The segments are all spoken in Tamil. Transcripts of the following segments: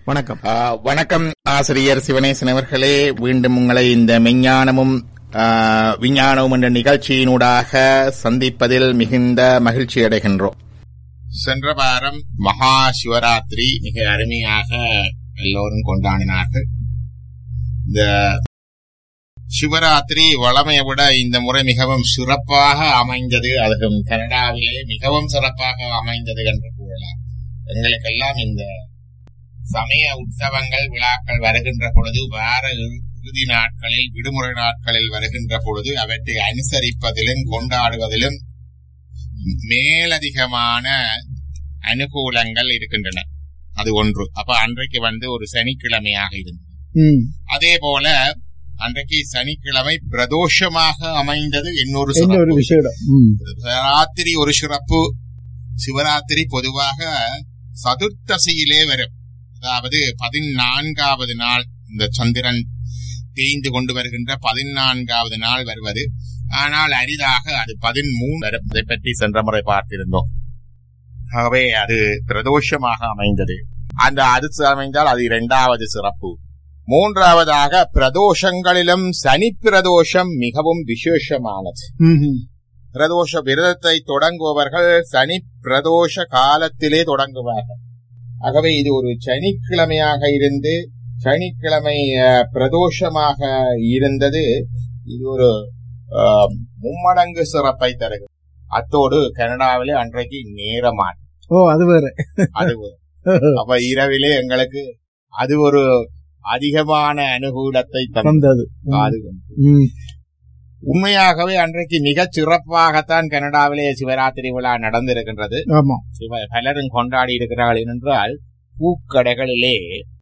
வணக்கம் ஆ, வணக்கம் ஆசிரியர் சிவனேசன் அவர்களே மீண்டும் உங்களை இந்த மெஞ்ஞானமும் ஆ, விஞ்ஞானமும் என்ற நிகழ்ச்சியினூடாக சந்திப்பதில் மிகுந்த மகிழ்ச்சி அடைகின்றோம் சென்ற வாரம் மகா சிவராத்திரி மிக அருமையாக எல்லோரும் கொண்டாடினார்கள் இந்த சிவராத்திரி வளமையை விட இந்த முறை மிகவும் சிறப்பாக அமைந்தது அதுவும் கனடாவிலே மிகவும் சிறப்பாக அமைந்தது என்று கூறலாம் எங்களுக்கெல்லாம் இந்த சமய உற்சவங்கள் விழாக்கள் வருகின்ற பொழுது வார இறு- இறுதி நாட்களில் விடுமுறை நாட்களில் வருகின்ற பொழுது அவற்றை அனுசரிப்பதிலும் கொண்டாடுவதிலும் மேலதிகமான அனுகூலங்கள் இருக்கின்றன அது ஒன்று அப்ப அன்றைக்கு வந்து ஒரு சனிக்கிழமையாக இருந்தது ம், அதே போல அன்றைக்கு சனிக்கிழமை பிரதோஷமாக அமைந்தது இன்னொரு என்ன ஒரு சிறப்பு விஷயம் ம், சிவராத்திரி ஒரு சிறப்பு சிவராத்திரி பொதுவாக சதுர்த்தசியிலே வரும் அதாவது பதினான்காவது நாள் இந்த சந்திரன் தேய்ந்து கொண்டு வருகின்ற பதினான்காவது நாள் வருவது ஆனால் அரிதாக அது பதிமூணு வரும் இதை பற்றி சென்ற முறை பார்த்திருந்தோம் ஆகவே அது பிரதோஷமாக அமைந்தது அந்த அது அமைந்தால் அது இரண்டாவது சிறப்பு மூன்றாவதாக பிரதோஷங்களிலும் சனி பிரதோஷம் மிகவும் விசேஷமானது ம், ம். பிரதோஷ விரதத்தை தொடங்குபவர்கள் சனி பிரதோஷ காலத்திலே தொடங்குவார்கள் ஆகவே இது ஒரு சனிக்கிழமையாக இருந்து சனிக்கிழமை அஹ், பிரதோஷமாக இருந்தது இது ஒரு அஹ், மும்மடங்கு சிறப்பை தருகிறது அத்தோடு கனடாவிலே அன்றைக்கு நேரமான் ஓ அது வேற அது ஒரு- அப்ப இரவிலே எங்களுக்கு அது ஒரு அதிகமான அனுகூலத்தை தந்தது வந்தது அது ம், உண்மையாகவே அன்றைக்கு மிகச் சிறப்பாகத்தான் கனடாவிலே சிவராத்திரி விழா நடந்திருக்கின்றது ஆமா சிவ- பலரும் கொண்டாடி இருக்கிறார்கள் என்றால் பூக்கடைகளிலே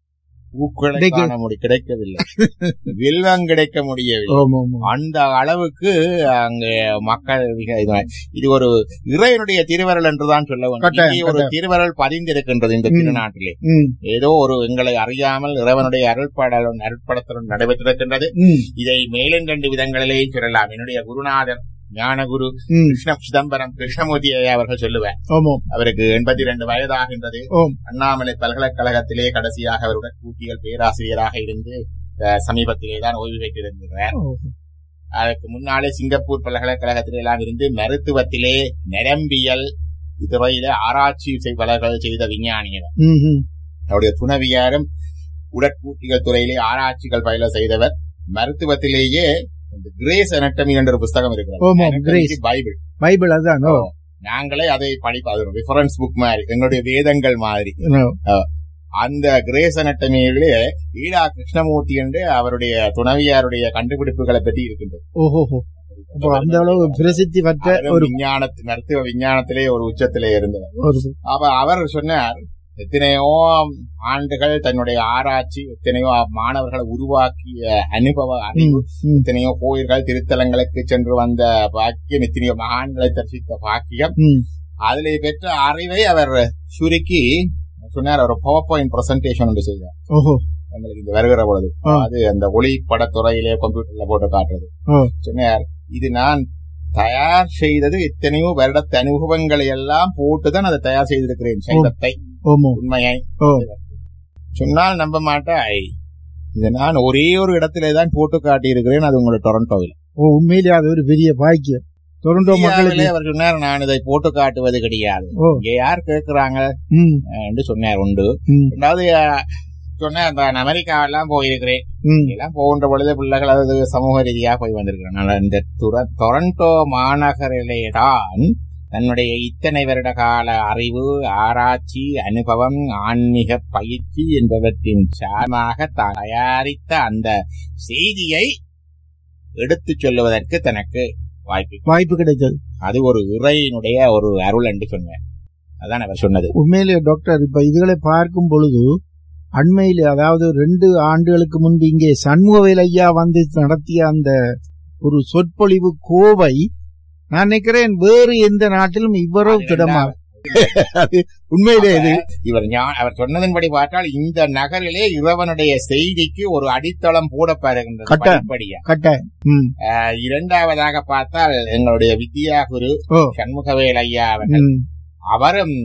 பூக்களை கிடைக்க- காண முடி கிடைக்கவில்லை வில்வம் கிடைக்க முடியவில்லை ஆமா ஆமா அந்த அளவுக்கு அங்கே மக்கள் மிக இது- இது ஒரு இறைவனுடைய திருவருள் என்றுதான் சொல்ல வேண்டும் கட்டாயம், இங்கே ஒரு கட்டாயம். திருவருள் பதிந்திருக்கின்றது இந்த ம். திருநாட்டிலே ம், ஏதோ ஒரு எங்களை அறியாமல் இறைவனுடைய அருள்படலும் அருட்படத்தலும் நடைபெற்றிருக்கின்றது ம், இதை மேலும் ரெண்டு விதங்களிலே சொல்லலாம் என்னுடைய குருநாதர் ஞானகுரு ம். கிருஷ்ண சிதம்பரம் கிருஷ்ணமூர்த்தி ஐயா அவர்கள் சொல்லுவார் ஆமா அவருக்கு எண்பத்தி ரெண்டு வயதாகின்றது ஓம். அண்ணாமலை பல்கலைக்கழகத்திலே கடைசியாக அவருடன் கூட்டியல் பேராசிரியராக இருந்து அஹ், சமீபத்திலே தான் ஓய்வு பெற்றிருக்கிறார் ஓ, அதற்கு முன்னாலே சிங்கப்பூர் பல்கலைக்கழகத்திலே எல்லாம் இருந்து மருத்துவத்திலே நரம்பியல் துறையில ஆராய்ச்சி செய்வலர்கள் செய்த விஞ்ஞானியர் ம், ம். அவருடைய துணவியாரும் உடற்கூட்டிகள் துறையிலே ஆராய்ச்சிகள் பயில செய்தவர் மருத்துவத்திலேயே இந்த கிரேஸ் anatomy என்ற ஒரு புஸ்தகம் இருக்கிறது ஆமாம், Anatomy கிரேஸ். பைபிள் பைபிள் அதுதான் ஓ, நாங்களே அதை படிப்போம் அது ஒரு ரெஃபரன்ஸ் புக் மாதிரி எங்களுடைய வேதங்கள் மாதிரி ஓ, அந்த கிரேஸ் anatomy-யிலே ஈடா கிருஷ்ணமூர்த்தி என்று அவருடைய துணவியாருடைய கண்டுபிடிப்புகளை பற்றி இருக்கின்றது ஓஹோ அப்போ அந்த அளவு பிரசித்தி பெற்ற அவரும் ஒரு விஞ்ஞானத்து மருத்துவ விஞ்ஞானத்திலே ஒரு உச்சத்திலே இருந்தவர் ஒரு அப்ப அவர் சொன்னார் எத்தனையோ ஆண்டுகள் தன்னுடைய ஆராய்ச்சி எத்தனையோ மாணவர்களை உருவாக்கிய அனுபவ அறிவு ம், ம். எத்தனையோ கோயில்கள் திருத்தலங்களுக்கு சென்று வந்த பாக்கியம் எத்தனையோ மகான்களை தரிசித்த பாக்கியம் ம். அதிலே பெற்ற அறிவை அவர் சுருக்கி சொன்னார் ஒரு பவர் பாயிண்ட் பிரசன்டேஷன் ஒன்று செய்தார் ஓஹோ எங்களுக்கு இங்க வருகிற பொழுது ஆ. அது அந்த ஒளிப்படத்துறையிலே கம்ப்யூட்டர்ல போட்டு காட்டுறது ஆ. சொன்னார் இது நான் தயார் செய்தது எத்தனையோ வருடத்து அனுபவங்களை எல்லாம் போட்டுதான் அதை தயார் செய்திருக்கிறேன் சைவத்தை ஓமோ உண்மையை ஓ சொன்னால் நம்ப மாட்டாய் இதை நான் ஒரே ஒரு இடத்திலே தான் போட்டு காட்டியிருக்கிறேன் அது உங்களோட டொரண்டோவில் ஓ உண்மையிலே அது ஒரு பெரிய பாக்கியம் டொரண்டோ மக்களுக்கு இந்தியாவிலே அவர் சொன்னார் நான் இதை போட்டு காட்டுவது கிடையாது ஓ இங்க யார் கேட்கிறாங்க ம், என்று சொன்னார் உண்டு ம், ரெண்டாவது அஹ், சொன்னார் நான் அமெரிக்காவெல்லாம் போயிருக்கிறேன் ம். எல்லாம் போகின்ற பொழுது பிள்ளைகள் அது சமூக ரீதியாக போய் வந்திருக்கிறேன் நான் இந்த துர- டொரண்டோ மாநகரிலே தான் தன்னுடைய இத்தனை வருட கால அறிவு ஆராய்ச்சி அனுபவம் ஆன்மீக பயிற்சி என்பவற்றின் சாரமாக தான் தயாரித்த அந்த செய்தியை எடுத்துச் சொல்லுவதற்கு தனக்கு வாய்ப்பு வாய்ப்பு கிடைத்தது அது ஒரு இறையினுடைய ஒரு அருள் என்று சொன்னேன் அதான் அவர் சொன்னது உண்மையிலே டாக்டர் இப்ப இதுகளை பார்க்கும் பொழுது அண்மையிலே அதாவது ரெண்டு ஆண்டுகளுக்கு முன்பு இங்கே சண்முகவேல் ஐயா வந்து நடத்திய அந்த ஒரு சொற்பொழிவு கோவை நான் நினைக்கிறேன் வேறு எந்த நாட்டிலும் இவ்வளவு திடமா அது உண்மையிலே இது இவர் ஞா- அவர் சொன்னதன்படி பார்த்தால் இந்த நகரிலே இறைவனுடைய செய்திக்கு ஒரு அடித்தளம் போடப்படுகின்றது கட்டாயம். படிப்படியா கட்டாயம் ம், அஹ், இரண்டாவதாக பார்த்தால் எங்களுடைய வித்யா குரு ஓ சண்முகவேல் ஐயா அவர்கள் ம், அவரும்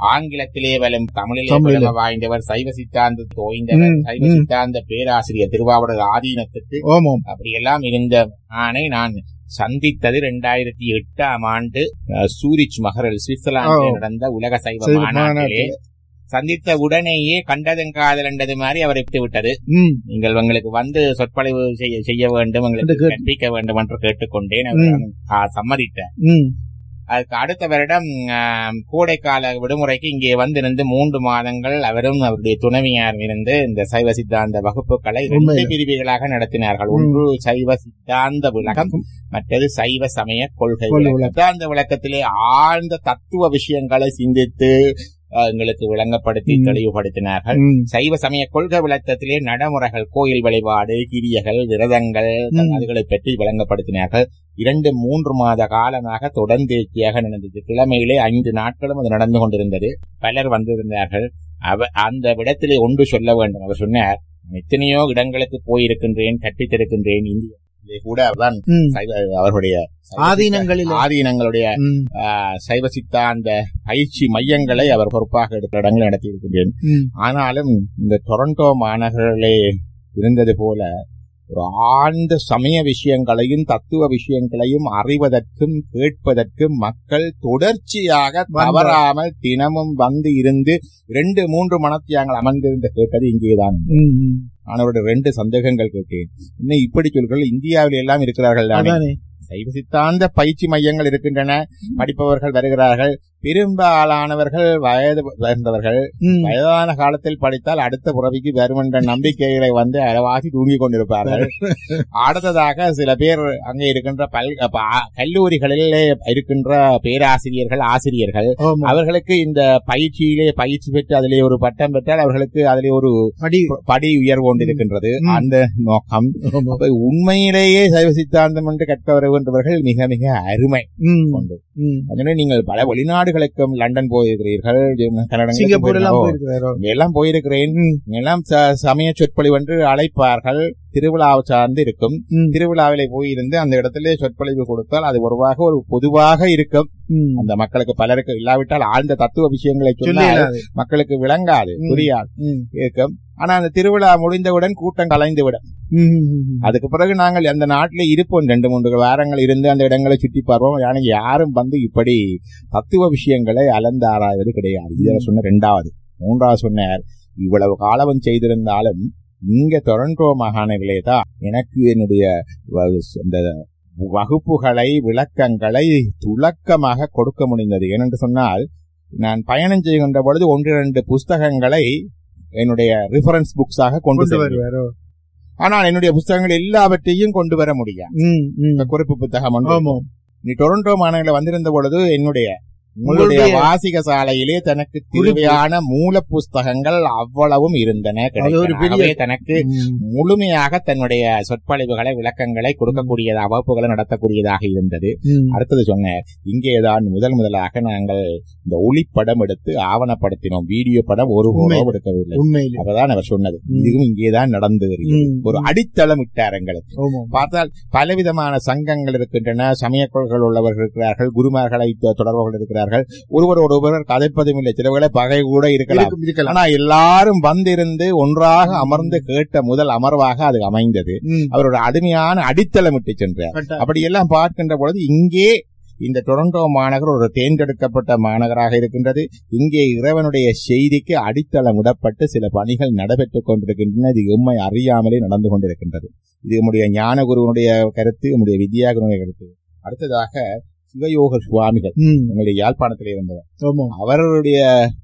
ஆங்கிலத்திலே வரும் தமிழிலே தமிழிலே. புலமை வாய்ந்தவர் சைவ சித்தாந்த தோய்ந்தவர் ம், சைவ ம். சித்தாந்த பேராசிரியர் திருவாவூர் ஆதீனத்துக்கு ஓமம் அப்படியெல்லாம் இருந்த ஆணை நான் சந்தித்தது ரெண்டாயிரத்தி எட்டாம் ஆண்டு அஹ், சூரிச் மகரில் சுவிட்சர்லாந்தில் ஓ. நடந்த உலக சைவ சைவ மாநாட்டிலே மாநாட்டிலே. சந்தித்த உடனேயே கண்டதும் காதலண்டது மாதிரி அவரை விட்டு விட்டது ம் நீங்கள் உங்களுக்கு வந்து சொற்பொழிவு செய்ய செய்ய வேண்டும் என்று உங்களுக்கு கேட்டு- கற்பிக்க வேண்டும் என்று கேட்டுக்கொண்டேன் அவர் ஆ, சம்மதித்தார் ம் அதுக்கு அடுத்த வருடம் ஆம், கோடைக்கால விடுமுறைக்கு இங்கே வந்திருந்து மூன்று மாதங்கள் அவரும் அவருடைய துணைவியார் இருந்து இந்த சைவ சித்தாந்த வகுப்புகளை ரெண்டு உண்மையிலே. பிரிவுகளாக நடத்தினார்கள் ம். ஒன்று சைவ சித்தாந்த விளக்கம் மற்றது சைவ சமய கொள்கை கொள்கை விளக்கம். விளக்கம். சித்தாந்த விளக்கத்திலே ஆழ்ந்த தத்துவ விஷயங்களை சிந்தித்து அஹ், எங்களுக்கு விளங்கப்படுத்தி ம். தெளிவுபடுத்தினார்கள் ம் சைவ சமய கொள்கை விளக்கத்திலே நடைமுறைகள் கோயில் வழிபாடு கிரியைகள் விரதங்கள் ம். அதுகளை பற்றி விளங்கப்படுத்தினார்கள் இரண்டு மூன்று மாத காலமாக தொடர்ந்தேர்ச்சியாக நடந்தது கிழமையிலே ஐந்து நாட்களும் அது நடந்து கொண்டிருந்தது பலர் வந்திருந்தார்கள் அவ அந்த விடத்திலே ஒன்று சொல்ல வேண்டும் அவர் சொன்னார் "நான் எத்தனையோ இடங்களுக்கு போயிருக்கின்றேன் கற்பித்திருக்கின்றேன் இந்தியாவிலே கூட அவர்தான் ம் சைவ- அவர்களுடைய சைவ ஆதீனங்களிலே. ஆதீனங்களுடைய ம் ஆஹ், சைவ சித்தாந்த பயிற்சி மையங்களை அவர் பொறுப்பாக எடுத்த இடங்களை நடத்தியிருக்கின்றேன் ம் ஆனாலும் இந்த டொரண்டோ மாநகரிலே இருந்தது போல ஒரு ஆழ்ந்த சமய விஷயங்களையும் தத்துவ விஷயங்களையும் அறிவதற்கும் கேட்பதற்கும் மக்கள் தொடர்ச்சியாக தவறாமல் தினமும் வந்து இருந்து ரெண்டு மூன்று மணத்தியாங்கள் அமர்ந்திருந்த கேட்டது இங்கேதான் ம், ம். நான் அவருடைய ரெண்டு சந்தேகங்கள் கேட்டேன் இன்னும் இப்படி சொல்கள் இந்தியாவில் எல்லாம் இருக்கிறார்கள் தானே அதானே சைவ சித்தாந்த பயிற்சி மையங்கள் இருக்கின்றன படிப்பவர்கள் வருகிறார்கள் பெரும்பாலானவர்கள் வயது வந்தவர்கள் ம். வயதான காலத்தில் படித்தால் அடுத்த புறவிக்கு வரும் என்ற நம்பிக்கைகளை வந்து அளவாகி தூங்கிக் கொண்டிருப்பார்கள் அடுத்ததாக சில பேர் அங்கே இருக்கின்ற பல் அப்ப, ஆ, கல்லூரிகளிலே இருக்கின்ற பேராசிரியர்கள் ஆசிரியர்கள் ஆமா. அவர்களுக்கு இந்த பயிற்சியிலே பயிற்சி பெற்று அதிலே ஒரு பட்டம் பெற்றால் அவர்களுக்கு அதிலே ஒரு படி படி உயர்வு கொண்டு இருக்கின்றது ம். அந்த நோக்கம் ஆமா. அப்ப உண்மையிலேயே சைவ சித்தாந்தம் என்று கற்க வருகின்றவர்கள் மிக மிக அருமை ம், கொண்டு ம். அதனால நீங்கள் பல வெளிநாடுகளுக்கும் லண்டன் போயிருக்கிறீர்கள் கனடா சிங்கப்பூர் எல்லாம் போயிருக்கிறாரோ எல்லாம் போயிருக்கிறேன் ம், எல்லாம் ச- சமய சொற்பொழிவு என்று அழைப்பார்கள் திருவிழாவை சார்ந்து இருக்கும் ம், திருவிழாவிலே போயிருந்து அந்த இடத்திலே சொற்பொழிவு கொடுத்தால் அது ஒருவாக ஒரு பொதுவாக இருக்கும் ம். அந்த மக்களுக்கு பலருக்கு இல்லாவிட்டால் ஆழ்ந்த தத்துவ விஷயங்களை சொல்ல சொன்னால் இயலாது. மக்களுக்கு விளங்காது ம். புரியாது ம், இருக்கும் ஆனா அந்த திருவிழா முடிந்தவுடன் கூட்டம் கலைந்து விடும் ம், ம், ம். அதுக்கு பிறகு நாங்கள் அந்த நாட்டிலே இருப்போம் ரெண்டு மூன்று வாரங்கள் இருந்து அந்த இடங்களை சுற்றி பார்ப்போம் ஆனா யாரும் வந்து இப்படி தத்துவ விஷயங்களை அலந்து ஆராய்வது கிடையாது இதுல சொன்ன ரெண்டாவது மூன்றாவது சொன்னார் இவ்வளவு காலம் செய்திருந்தாலும் இங்க டொரண்டோ மாகாணங்களே தான் எனக்கு என்னுடைய வ- இந்த வகுப்புகளை விளக்கங்களை துலக்கமாக கொடுக்க முடிந்தது ஏனென்று சொன்னால் நான் பயணம் செய்கின்ற பொழுது ஒன்று இரண்டு புஸ்தகங்களை என்னுடைய ரிஃபரன்ஸ் புக்ஸாக கொண்டு கொண்டு செல்வேன் வருவாரோ ஆனால் என்னுடைய புஸ்தகங்கள் எல்லாவற்றையும் கொண்டு வர முடியாது ம், ம். இந்த குறிப்பு புத்தகம் ஒன்று ஆமா நீ டொரண்டோ மாநகரில் வந்திருந்த பொழுது என்னுடைய உங்களுடைய உங்களுடைய- வாசிக சாலையிலே தனக்கு தேவையான மூல புஸ்தகங்கள் அவ்வளவும் இருந்தன அது ஒரு பெரிய- கிடைக்கவே தனக்கு ம், முழுமையாக தன்னுடைய சொற்பொழிவுகளை விளக்கங்களை கொடுக்கக்கூடியதாக வகுப்புகளை நடத்தக்கூடியதாக இருந்தது ம். அடுத்தது சொன்னேன் இங்கேதான் முதல் முதலாக நாங்கள் இந்த ஒளிப்படம் எடுத்து ஆவணப்படுத்தினோம் வீடியோ படம் ஒரு உண்மை. போனோ எடுக்கவில்லை உண்மையிலே அப்பதான் அவர் சொன்னது ம். இதுவும் இங்கேதான் நடந்து வருகிறது ம், ஒரு அடித்தளம் இட்டார் எங்களுக்கு ஆமா. பார்த்தால் பலவிதமான சங்கங்கள் இருக்கின்றன சமய கொள்கைகள் உள்ளவர்கள் இருக்கிறார்கள் குருமார்களை தொ- தொடர்புகள் இருக்கிறார்கள் ஒருவரோடு ஒருவர் கதைப்பதும் இல்லை சிலவர்களை பகை கூட இருக்கலாம் இருக்கும், இருக்கலாம் ஆனா எல்லாரும் வந்திருந்து ஒன்றாக அமர்ந்து கேட்ட முதல் அமர்வாக அது அமைந்தது ம். அவரோட அருமையான அடித்தளமிட்டு சென்றார் கரெக்டா. அப்படியெல்லாம் பார்க்கின்ற பொழுது இங்கே இந்த டொரண்டோ மாநகர் ஒரு தேர்ந்தெடுக்கப்பட்ட மாநகராக இருக்கின்றது இங்கே இறைவனுடைய செய்திக்கு அடித்தளம் விடப்பட்டு சில பணிகள் நடைபெற்றுக் கொண்டிருக்கின்றன இது எம்மை அறியாமலே நடந்து கொண்டிருக்கின்றது இது நம்முடைய ஞான குருவனுடைய கருத்து நம்முடைய வித்யாகுருவனுடைய கருத்து அடுத்ததாக சிவயோக சுவாமிகள் ம், எங்களுடைய யாழ்ப்பாணத்தில் இருந்தவர் ஆமா. அவர்களுடைய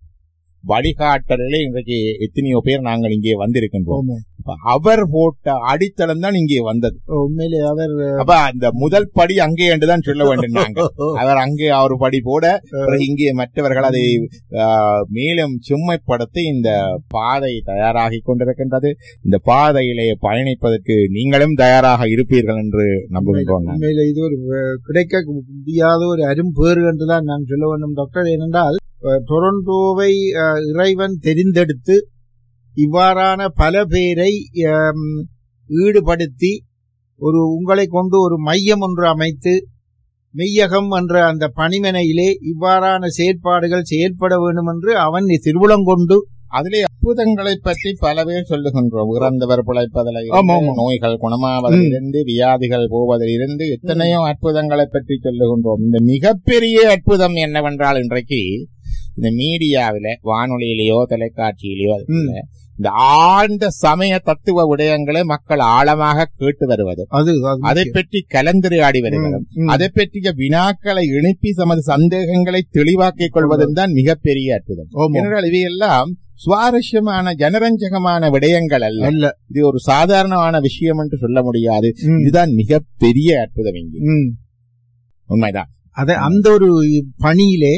வழிகாட்டலே இன்றைக்கு எத்தனையோ பேர் நாங்கள் இங்கே வந்திருக்கின்றோம் ஆமா. அப்ப அவர் போட்ட அடித்தளம் தான் இங்கே வந்தது உண்மையிலே அவர் அப்ப அந்த முதல் படி அங்கே என்றுதான் சொல்ல வேண்டும் நாங்க அவர் அங்கே அவர் படி போட பிறகு இங்கே மற்றவர்கள் அதை ஆ, மேலும் செம்மைப்படுத்தி இந்த பாதை தயாராகி கொண்டிருக்கின்றது இந்த பாதையிலே பயணிப்பதற்கு நீங்களும் தயாராக இருப்பீர்கள் என்று நம்புகின்றோம் நாங்கள். உண்மையில இது ஒரு அஹ், கிடைக்க முடியாத ஒரு அரும்பேறு என்றுதான் நான் சொல்ல வேண்டும் டாக்டர் ஏனென்றால் அஹ், டொரண்டோவை அஹ், இறைவன் தெரிந்தெடுத்து இவ்வாறான பல பேரை அம், ஈடுபடுத்தி ஒரு உங்களை கொண்டு ஒரு மையம் ஒன்று அமைத்து மெய்யகம் என்ற அந்த பணிமனையிலே இவ்வாறான செயற்பாடுகள் செயற்பட வேண்டும் என்று அவன் திருவுளங்கொண்டு அதிலே அற்புதங்களை பற்றி பல பேர் சொல்லுகின்றோம் இறந்தவர் பிழைப்பதில் ஆமா, ஆமா. இருந்து, நோய்கள் குணமாவதிலிருந்து வியாதிகள் போவதிலிருந்து எத்தனையோ அற்புதங்களை பற்றி சொல்லுகின்றோம் இந்த மிகப்பெரிய அற்புதம் என்னவென்றால் இன்றைக்கு இந்த மீடியாவில வானொலியிலேயோ தொலைக்காட்சியிலேயோ அதுல இந்த ஆழ்ந்த சமய தத்துவ விடயங்களை மக்கள் ஆழமாக கேட்டு வருவது அது அது அதை பற்றி கலந்துரையாடி வருகிறது ம், அதை பற்றிய வினாக்களை எழுப்பி தமது சந்தேகங்களை தெளிவாக்கிக் கொள்வதும் தான் மிகப்பெரிய அற்புதம் ஆமா. ஏனென்றால் இவையெல்லாம் சுவாரஸ்யமான ஜனரஞ்சகமான விடயங்கள் அல்ல அல்ல இது ஒரு சாதாரணமான விஷயம் என்று சொல்ல முடியாது ம், இதுதான் மிகப்பெரிய அற்புதம் இங்கே ம். உண்மைதான் அத அந்த ஒரு பணியிலே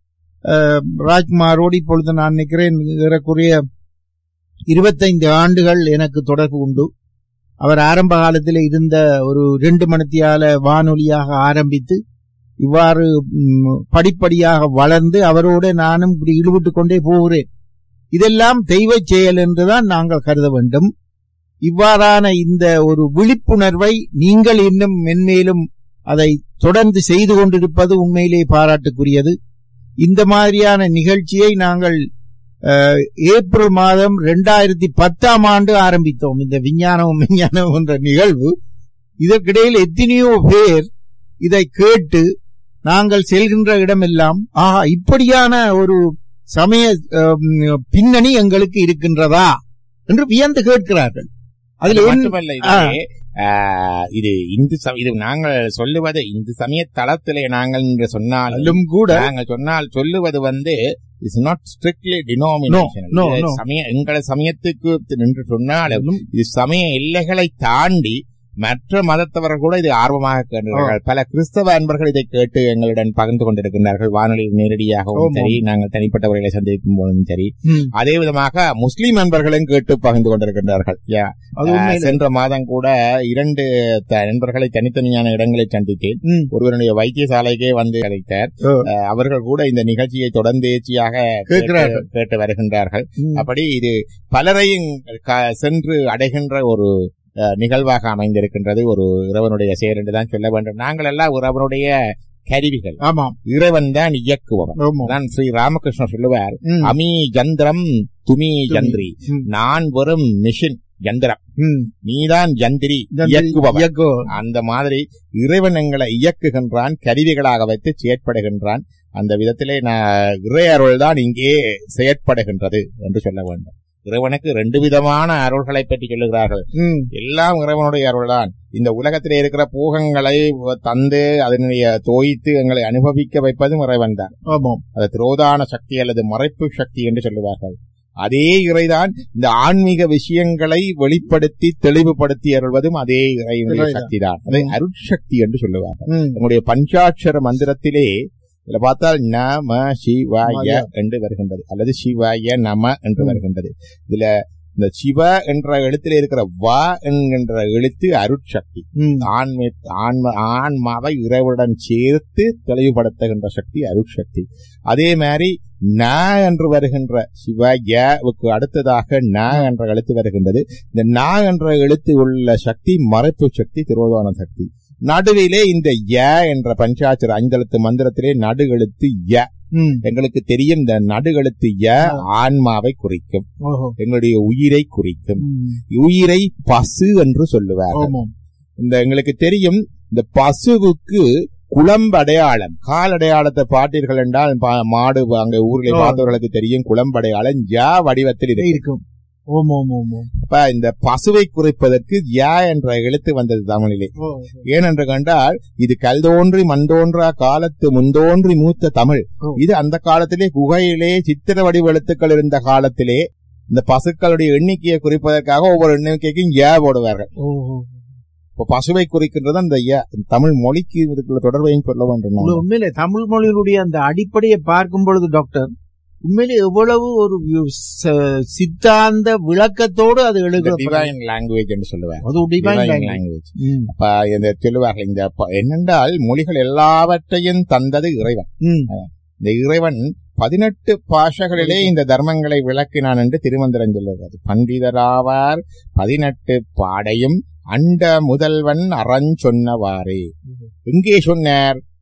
அஹ், ராஜ்குமாரோடு இப்பொழுது நான் நினைக்கிறேன் ஏறக்குறைய இருபத்தைந்து ஆண்டுகள் எனக்கு தொடர்பு உண்டு அவர் ஆரம்ப காலத்தில் இருந்த ஒரு ரெண்டு மணித்தியால வானொலியாக ஆரம்பித்து இவ்வாறு ம், படிப்படியாக வளர்ந்து அவரோடு நானும் இப்படி ஈடுபட்டு கொண்டே போகிறேன் இதெல்லாம் தெய்வ செயல் என்றுதான் நாங்கள் கருத வேண்டும் இவ்வாறான இந்த ஒரு விழிப்புணர்வை நீங்கள் இன்னும் மென்மேலும் அதை தொடர்ந்து செய்து கொண்டிருப்பது உண்மையிலே பாராட்டுக்குரியது இந்த மாதிரியான நிகழ்ச்சியை நாங்கள் அஹ், ஏப்ரல் மாதம் இரண்டாயிரத்தி பத்தாம் ஆண்டு ஆரம்பித்தோம் இந்த விஞ்ஞானம் விஞ்ஞானம் என்ற நிகழ்வு இதற்கிடையில் எத்தனையோ பேர் இதை கேட்டு நாங்கள் செல்கின்ற இடமெல்லாம் ஆஹா இப்படியான ஒரு சமய அஹ், பின்னணி எங்களுக்கு இருக்கின்றதா என்று வியந்து கேட்கிறார்கள் அது அதில் என்ன- மட்டுமல்ல இதிலே, ஆஹ், இது இந்து சம- இது நாங்கள் சொல்லுவது இந்து சமய தளத்திலே நாங்கள் என்று சொன்னால் அதிலும் கூட நாங்கள் சொன்னால் சொல்லுவது வந்து is not strictly denomination No, no, no. சமய எங்களை சமயத்துக்கு நின்று சொன்னாலும் இது சமய எல்லைகளை தாண்டி மற்ற மதத்தவர்கள் கூட இது ஆர்வமாக கேட்கிறார்கள் பல கிறிஸ்தவ அன்பர்கள் இதை கேட்டு எங்களுடன் பகிர்ந்து கொண்டிருக்கிறார்கள் வானொலியில் நேரடியாகவும் ஆமாம். சரி நாங்கள் தனிப்பட்ட முறையில சந்திக்கும் போதும் சரி ம், அதே விதமாக முஸ்லிம் அன்பர்களும் கேட்டு பகிர்ந்து கொண்டிருக்கின்றார்கள் யா, அது ஆஹ், உண்மையிலே சென்ற மாதம் கூட இரண்டு த- நண்பர்களை தனித்தனியான இடங்களை சந்தித்தேன் ம், ஒருவருடைய வைத்தியசாலைக்கே வந்து அழைத்தார் ஓ. அஹ், அவர்கள் கூட இந்த நிகழ்ச்சியை தொடர்ந்தேச்சியாக கேட்கிறார்கள். கேட்டு- கேட்டு வருகின்றார்கள் ம். அப்படி இது பலரையும் க- சென்று அடைகின்ற ஒரு அஹ், நிகழ்வாக அமைந்திருக்கின்றது ஒரு இறைவனுடைய செயல் என்றுதான் சொல்ல வேண்டும் நாங்கள் எல்லாம் இறைவனுடைய கருவிகள் ஆமாம் இறைவன் தான் இயக்குபவன் ஆமாம் தான் ஸ்ரீ ராமகிருஷ்ணர் சொல்லுவார் ம், அமி ஜந்திரம் துமி ஜந்திரி ம், நான் வெறும் மிஷின் யந்திரம் ம். நீதான் ஜந்திரி இந்த இயக்குபவன் இயக்குபவன். அந்த மாதிரி இறைவன் எங்களை இயக்குகின்றான் கருவிகளாக வைத்து செயற்படுகின்றான் அந்த விதத்திலே நான் இறை அருள் தான் இங்கே செயற்படுகின்றது என்று சொல்ல வேண்டும் இறைவனுக்கு ரெண்டு விதமான அருள்களை பற்றி சொல்லுகிறார்கள் ம், எல்லாம் இறைவனுடைய அருள்தான் இந்த உலகத்திலே இருக்கிற பூகங்களை தந்து அதனுடைய தோய்த்து எங்களை அனுபவிக்க வைப்பதும் இறைவன் தான் ஆமாம் அது திரோதான சக்தி அல்லது மறைப்பு சக்தி என்று சொல்லுவார்கள் அதே இறைதான் இந்த ஆன்மீக விஷயங்களை வெளிப்படுத்தி தெளிவுபடுத்தி அருள்வதும் அதே இறைவனுடைய இறைதான். சக்தி தான் அதை ம். அருட்சக்தி என்று சொல்லுவார்கள் ம், நம்முடைய பஞ்சாட்சர மந்திரத்திலே இதுல பார்த்தால் நம சிவாய ஆமாய்யா. என்று வருகின்றது அல்லது சிவாய நம என்று ம். வருகின்றது இதுல இந்த சிவ என்ற எழுத்திலே இருக்கிற வ என்கின்ற எழுத்து அருட்சக்தி ம், ஆன்ம ஆன்ம ஆன்மாவை இறைவனுடன் சேர்த்து தெளிவுபடுத்துகின்ற சக்தி அருட்சக்தி அதே மாதிரி ந என்று வருகின்ற சிவயவுக்கு அடுத்ததாக ந என்ற எழுத்து வருகின்றது இந்த ந என்ற எழுத்து உள்ள சக்தி மறைப்பு சக்தி திருவோதான சக்தி நடுவிலே இந்த ய என்ற பஞ்சாட்சர ஐந்தெழுத்து மந்திரத்திலே நடு எழுத்து ய ம். எங்களுக்கு தெரியும் இந்த நடு எழுத்து ய ஆன்மாவை குறிக்கும் ஓஹோ. எங்களுடைய உயிரை குறிக்கும் ம், உயிரை பசு என்று சொல்லுவார் ஆமாம் இந்த எங்களுக்கு தெரியும் இந்த பசுவுக்கு குளம்பு அடையாளம் கால் அடையாளத்தை பார்த்தீர்கள் என்றால் பா- மாடு அங்க ஊரில் ஆ. பார்த்தவர்களுக்கு தெரியும் குளம்பு அடையாளம் யா வடிவத்தில் இருக்கு இருக்கும் ஓம் ஓம் ஓம் ஓம் அப்ப இந்த பசுவை குறிப்பதற்கு யா என்ற எழுத்து வந்தது தமிழிலே ஓ, ஏனென்று கண்டால் இது கல்தோன்றி மண்தோன்றா காலத்து முந்தோன்றி மூத்த தமிழ் ஓ. இது அந்த காலத்திலே குகையிலே சித்திர வடிவ எழுத்துக்கள் இருந்த காலத்திலே இந்த பசுக்களுடைய எண்ணிக்கையை குறிப்பதற்காக ஒவ்வொரு எண்ணிக்கைக்கும் ஏ போடுவார்கள் ஓ, ஓ. இப்ப பசுவை குறிக்கின்றது அந்த ஏ தமிழ் மொழிக்கு இதுக்குள்ள தொடர்பையும் சொல்ல வேண்டும் உள்ள நான். உண்மையிலே தமிழ் மொழியினுடைய அந்த அடிப்படையை பார்க்கும் பொழுது டாக்டர் உண்மையிலே எவ்வளவு ஒரு ச- சித்தாந்த விளக்கத்தோடு அது இந்த எழுதப்பட்டது டிவைன் லாங்குவேஜ் என்று சொல்லுவார் அது டிவைன் டிவைன் லாங்குவேஜ் அப்ப இந்த சொல்லுவார்கள் இந்த ப- என்னென்றால் மொழிகள் எல்லாவற்றையும் தந்தது இறைவன் இந்த இறைவன் பதினெட்டு பாஷைகளிலே இந்த தர்மங்களை விளக்கினான் என்று திருமந்திரம் சொல்லுகிறது பண்டிதராவார் பதினெட்டு பாடையும் அண்ட முதல்வன் அறஞ்சொன்னவாறே எங்கே சொன்னார்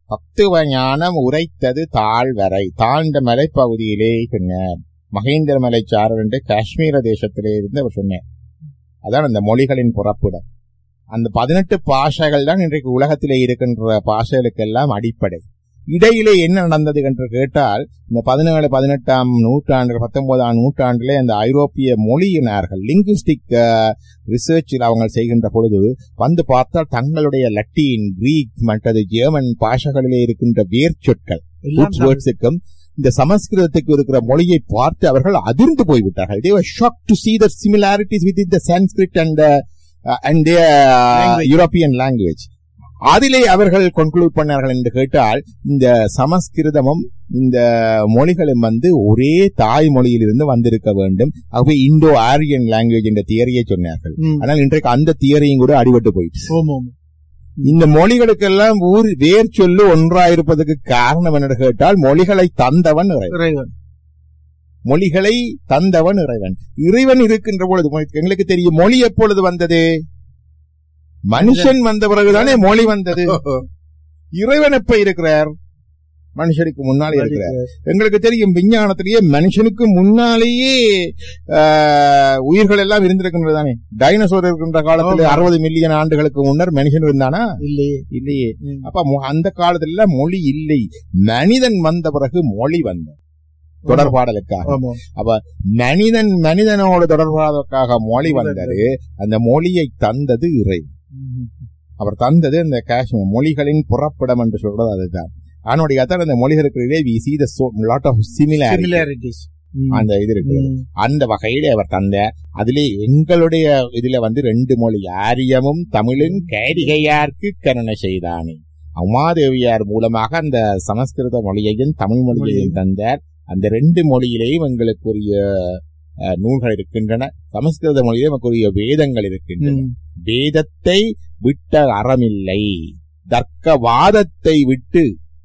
தத்துவ ஞானம் உரைத்தது தாழ்வரை தாழ்ந்த மலைப்பகுதியிலே சொன்னார் மகேந்திர மலை சாரல் என்று காஷ்மீர தேசத்திலே இருந்து அவர் சொன்னார் அதான் அந்த மொழிகளின் புறப்புடம் அந்த பதினெட்டு பாஷைகள் தான் இன்றைக்கு உலகத்திலே இருக்கின்ற பாஷைகளுக்கெல்லாம் அடிப்படை இடையிலே என்ன நடந்தது என்று கேட்டால் இந்த பதினேழு பதினெட்டாம் நூற்றாண்டு பத்தொன்பதாம் நூற்றாண்டிலே அந்த ஐரோப்பிய மொழியினார்கள் லிங்குஸ்டிக் ரிசர்ச்சில் அவங்க செய்கின்ற பொழுது வந்து பார்த்தால் தங்களுடைய லத்தீன் கிரீக் மற்றது ஜெர்மன் பாஷைகளிலே இருக்கின்ற வேர் சொற்கள் எல்லாம் ரூட்ஸ் வேர்ட்ஸுக்கும் இந்த சமஸ்கிருதத்துக்கு இருக்கிற மொழியை பார்த்து அவர்கள் அதிர்ந்து போய்விட்டார்கள் they were shocked to see the similarities within the sanskrit and the, uh, and their Language. european language அதிலே அவர்கள் கொன்க்ளூட் பண்ணார்கள் என்று கேட்டால் இந்த சமஸ்கிருதமும் இந்த மொழிகளும் வந்து ஒரே தாய்மொழியிலிருந்து வந்திருக்க வேண்டும் ஆகவே இந்தோ ஆரியன் லாங்குவேஜ் என்ற தியரியை சொன்னார்கள் ம். ஆனால் இன்றைக்கு அந்த தியரியும் கூட அடிபட்டு போயிடுச்சு ஓம் ஓம் இந்த மொழிகளுக்கெல்லாம் ஊர் வேர் சொல்லு ஒன்றாயிருப்பதற்கு காரணம் என்ன கேட்டால் மொழிகளை தந்தவன் இறைவன் இறைவன் மொழிகளை தந்தவன் இறைவன் இறைவன் இருக்கின்ற பொழுது உங்களுக்கு- எங்களுக்கு தெரியும் மொழி எப்பொழுது வந்தது மனுஷன் வந்த பிறகுதானே மொழி வந்தது இறைவன் எப்ப இருக்கிறார் மனுஷனுக்கு முன்னாலே இருக்கிறார் எங்களுக்கு தெரியும் விஞ்ஞானத்திலேயே மனுஷனுக்கு முன்னாலேயே ஆஹ், உயிர்கள் எல்லாம் இருந்திருக்கின்றது தானே டைனோசர் இருக்கின்ற காலத்துல ஆமா. அறுபது மில்லியன் ஆண்டுகளுக்கு முன்னர் மனுஷன் இருந்தானா இல்லையே இல்லையே ம். அப்ப மொ- அந்த காலத்துல மொழி இல்லை மனிதன் வந்த பிறகு மொழி வந்த தொடர்பாடலுக்காக ஆமாம் மனிதன் மனிதனோடு தொடர்பாடலுக்காக மொழி வந்தது அந்த மொழியை தந்தது இறை ம். அவர் தந்தது அந்த காஷ்மீர் மொழிகளின் புறப்படம் என்று சொல்றது அதுதான் அதனுடைய அதான் அந்த மொழிகளுக்கு இடையே we see the so lot of similarity similarities ம். அந்த இது இருக்கு ம். அந்த வகையில அவர் தந்த அதிலே எங்களுடைய இதுல வந்து ரெண்டு மொழி ஆரியமும் தமிழும் கேரிகையார்க்கு கருணை செய்தானே உமாதேவியார் மூலமாக அந்த சமஸ்கிருத மொழியையும் தமிழ் மொழியையும் தந்தார் அந்த ரெண்டு மொழியிலேயும் எங்களுக்குரிய அஹ், நூல்கள் இருக்கின்றன சமஸ்கிருத மொழியிலே நமக்குரிய வேதங்கள் இருக்கின்றன ம். வேதத்தை விட்ட அறமில்லை தர்க்கவாதத்தை விட்டு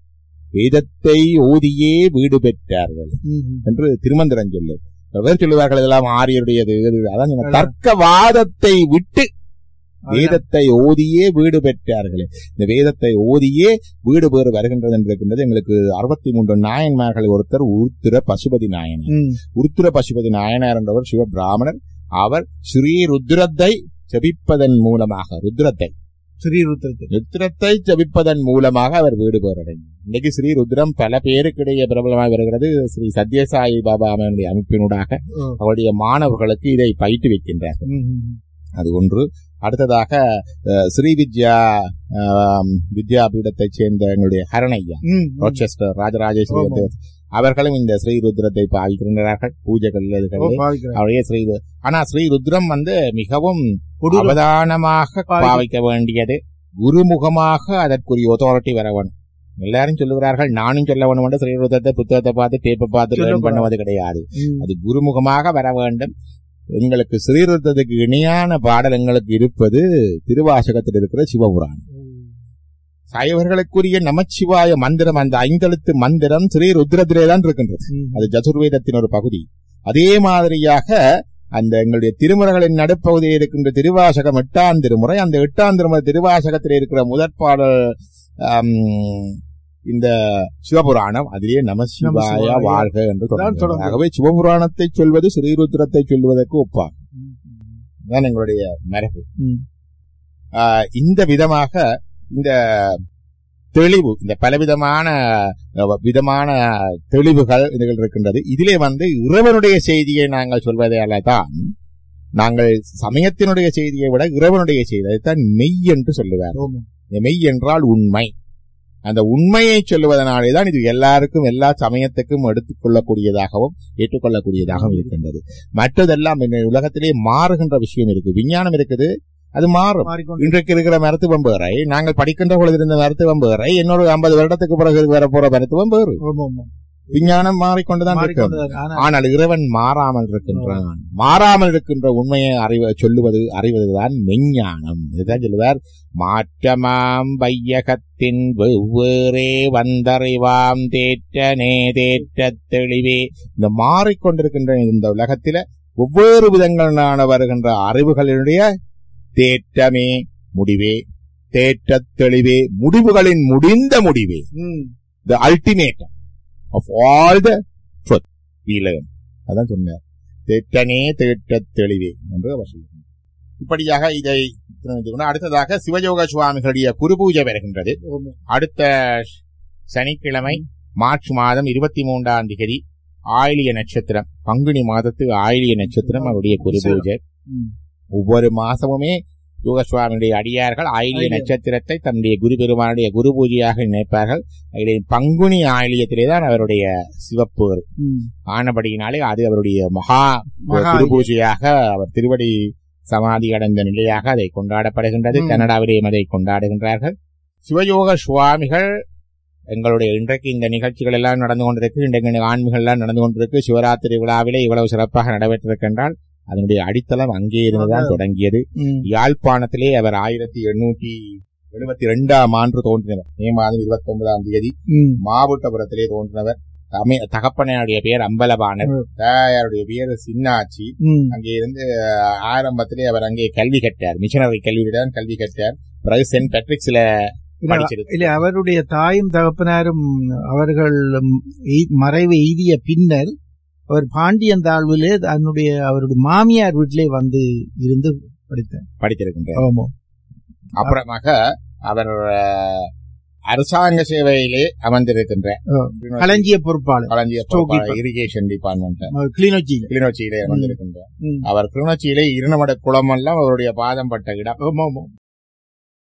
வேதத்தை ஓதியே வீடு பெற்றார்கள் ம். என்று திருமந்திரம் சொல்லு சில பேர் சொல்லுவார்கள் இதெல்லாம் ஆரியருடையது இது. அதான் சொன்னேன். தர்க்கவாதத்தை விட்டு வேதத்தை ஓதியே வீடு பெற்றார்களே இந்த வேதத்தை ஓதியே வீடு பேறு வருகின்றது என்று இருக்கின்றது எங்களுக்கு அறுபத்தி மூன்று நாயன்மார்கள் ஒருத்தர் உருத்திர பசுபதி நாயனர் ம். உருத்திர பசுபதி நாயனார் என்றவர் சிவ பிராமணர் அவர் ஸ்ரீ ருத்ரத்தை ஜபிப்பதன் மூலமாக ருத்ரத்தை ஸ்ரீ ருத்ரத்தை ருத்ரத்தை ஜபிப்பதன் மூலமாக அவர் வீடு பேரடைந்தார் இன்னைக்கு ஸ்ரீ ருத்ரம் பல பேருக்கிடையே பிரபலமாக வருகிறது ஸ்ரீ சத்யசாயி பாபா அவனுடைய அமைப்பினூடாக ஓ. அவருடைய மாணவர்களுக்கு இதை பயிட்டு வைக்கின்றார்கள் ம். ம். அது ஒன்று அடுத்ததாக அஹ், ஸ்ரீ வித்யா ஆம், வித்யாபீடத்தைச் சேர்ந்த எங்களுடைய ஹரணையா ம். ரோச்செஸ்டர் ராஜராஜேஸ்வரி ஆமா. தேவர். அவர்களும் இந்த ஸ்ரீ ருத்ரத்தை பாவிக்கின்றார்கள் பூஜைகள் ஓ, இதுகளில் பாவிக்கிறேன். அவருடைய ஸ்ரீ ரு- ஆனா ஸ்ரீ ருத்ரம் வந்து மிகவும் கொடூரம். அவதானமாக பாவிக்க- பாவிக்க வேண்டியது குருமுகமாக அதற்குரிய ஒத்தாரிட்டி வர வேணும் எல்லாரும் சொல்லுகிறார்கள் நானும் சொல்ல வேணும் என்று ஸ்ரீ ருத்ரத்தை புத்தகத்தை பார்த்து டேப்பை பார்த்து லேர்ன் சொல்லக்கூடாது. பண்ணுவது கிடையாது ம். அது குருமுகமாக வர வேண்டும் எங்களுக்கு ஸ்ரீருத்தத்துக்கு இணையான பாடல் எங்களுக்கு இருப்பது திருவாசகத்தில் இருக்கிற சிவபுராணம் சைவர்களுக்குரிய நமச்சிவாய மந்திரம் அந்த ஐந்தெழுத்து மந்திரம் ஸ்ரீ ருத்ரத்திலே தான் இருக்கின்றது ம். அது ஜதுர்வேதத்தின் ஒரு பகுதி அதே மாதிரியாக அந்த எங்களுடைய திருமுறைகளின் நடுப்பகுதியில் இருக்கின்ற திருவாசகம் எட்டாம் திருமுறை அந்த எட்டாம் திருமுறை திருவாசகத்தில் இருக்கிற முதற் பாடல் ஆம், இந்த சிவபுராணம் அதிலே நமசிவாய நமசிவாய வாழ்க என்று தொடங்குகிறது. தொடங்குகிறது. ஆகவே சிவபுராணத்தை சொல்வது ஸ்ரீருத்ரத்தை சொல்வதற்கு ஒப்பாகும் ம். தான் எங்களுடைய மரபு ம். ஆஹ் இந்த விதமாக இந்த தெளிவு இந்த பலவிதமான அஹ், விதமான தெளிவுகள் இதுகள் இருக்கின்றது இதிலே வந்து இறைவனுடைய செய்தியை நாங்கள் சொல்வதால தான் நாங்கள் சமயத்தினுடைய செய்தியை விட இறைவனுடைய செய்தி அதைத்தான் மெய் என்று சொல்லுவார் ஆமா. இந்த மெய் என்றால் உண்மை அந்த உண்மையை சொல்லுவதனாலே தான் இது எல்லாருக்கும் எல்லா சமயத்துக்கும் எடுத்துக்கொள்ளக்கூடியதாகவும் ஏற்றுக்கொள்ளக்கூடியதாகவும் இருக்கின்றது மற்றதெல்லாம் இந்த உலகத்திலே மாறுகின்ற விஷயம் இருக்கு விஞ்ஞானம் இருக்குது அது மாறும் மாறிக்கொண்டு இன்றைக்கு இருக்கிற மருத்துவம் வேறை நாங்கள் படிக்கின்ற பொழுது இருந்த மருத்துவம் வேறை இன்னொரு ஐம்பது வருடத்துக்கு பிறகு வர போற மருத்துவம் வேறு ஆமா, ஆமா. விஞ்ஞானம் மாறிக்கொண்டுதான் இருக்கும் மாறிக்கொண்டுதான். ஆனா, ஆனால் இறைவன் மாறாமல் இருக்கின்றான் மாறாமல் இருக்கின்ற உண்மையை அறிவ சொல்லுவது அறிவதுதான் மெஞ்ஞானம் இதுதான் சொல்லுவார் மாற்றமாம் வையகத்தின் வெவ்வேறே வந்தறிவாம் தேற்றனே தேற்றத் தெளிவே இந்த மாறிக்கொண்டிருக்கின்ற இந்த உலகத்தில ஒவ்வொரு விதங்களான வருகின்ற அறிவுகளினுடைய தேற்றமே முடிவே தேற்றத் தெளிவே முடிவுகளின் முடிந்த முடிவே ம். The ultimatum of all the truth we learn அதான் சொன்னார் தேற்றனே தேற்றத் தெளிவே என்று அவர் சொல்கிறார் இப்படியாக இதை தெரிந்து கொண்டு அடுத்ததாக சிவயோக சுவாமிகளுடைய குருபூஜை வருகின்றது ஆமா. அடுத்த சனிக்கிழமை மார்ச் மாதம் இருபத்தி மூன்றாம் தேதி ஆயிலிய நட்சத்திரம் பங்குனி மாதத்து ஆயிலிய நட்சத்திரம் அவருடைய குருபூஜை ம். ஒவ்வொரு மாசமுமே யோகசுவாமியுடைய அடியார்கள் ஆயிலிய ஆயிலியம். நட்சத்திரத்தை தன்னுடைய குரு பெருமானுடைய குரு பூஜையாக நினைப்பார்கள் அதில் பங்குனி ஆயிலியத்திலே தான் அவருடைய சிவப்பு ம். ஆனபடியினாலே அது அவருடைய மகா மகா குரு பூஜையாக அவர் திருவடி சமாதி அடைந்த நிலையாக அதை கொண்டாடப்படுகின்றது ம். கனடாவிலேயும் அதை கொண்டாடுகின்றார்கள் சிவயோக சுவாமிகள் எங்களுடைய இன்றைக்கு இந்த நிகழ்ச்சிகள் எல்லாம் நடந்து கொண்டிருக்கு இன்றைக்கு ஆன்மீகள் எல்லாம் நடந்து கொண்டிருக்கு சிவராத்திரி விழாவிலே இவ்வளவு சிறப்பாக நடைபெற்றிருக்கின்றால் அதனுடைய அடித்தளம் அங்கே இருந்துதான் அதான். தொடங்கியது ம். யாழ்ப்பாணத்திலே அவர் ஆயிரத்தி எண்ணூற்றி எழுபத்தி ரெண்டாம் ஆண்டு தோன்றினவர் மே மாதம் இருபத்தி ஒன்பதாம் தேதி ம். மாவட்டபுரத்திலே தோன்றினவர் தமை தகப்பனையுடைய பெயர் அம்பலபாணர் ம். தாயாருடைய பெயர் சின்னாச்சி ம். அங்கே இருந்து அஹ், ஆரம்பத்திலே அவர் அங்கே கல்வி கற்றார் மிஷனரி கல்வியுடன் கல்வி கற்றார் பிறகு சென்ட் பேட்ரிக்ஸ்ல இல்ல, படிச்சிருக்கு இல்ல அவருடைய தாயும் தகப்பனாரும் அவர்கள் ம், எய்- மறைவு எய்திய பின்னர் அவர் பாண்டியன் தாழ்விலே தன்னுடைய அவருடைய மாமியார் வீட்டிலே வந்து இருந்து படித்தார் படித்திருக்கின்றார் ஆமா அப்புறமாக அவர் அஹ், அரசாங்க சேவையிலே அமர்ந்திருக்கின்ற ஆ. களஞ்சிய பொறுப்பாளர் களஞ்சிய Storekeeper. இரிகேஷன் டிபார்ட்மெண்ட் கிளிநொச்சியில கிளிநொச்சியிலே அமர்ந்திருக்கின்றார் ம். அவர் கிளிநொச்சியிலே இருநமட குளம் எல்லாம் அவருடைய பாதம் பட்ட இடம் ஆமா ஆமா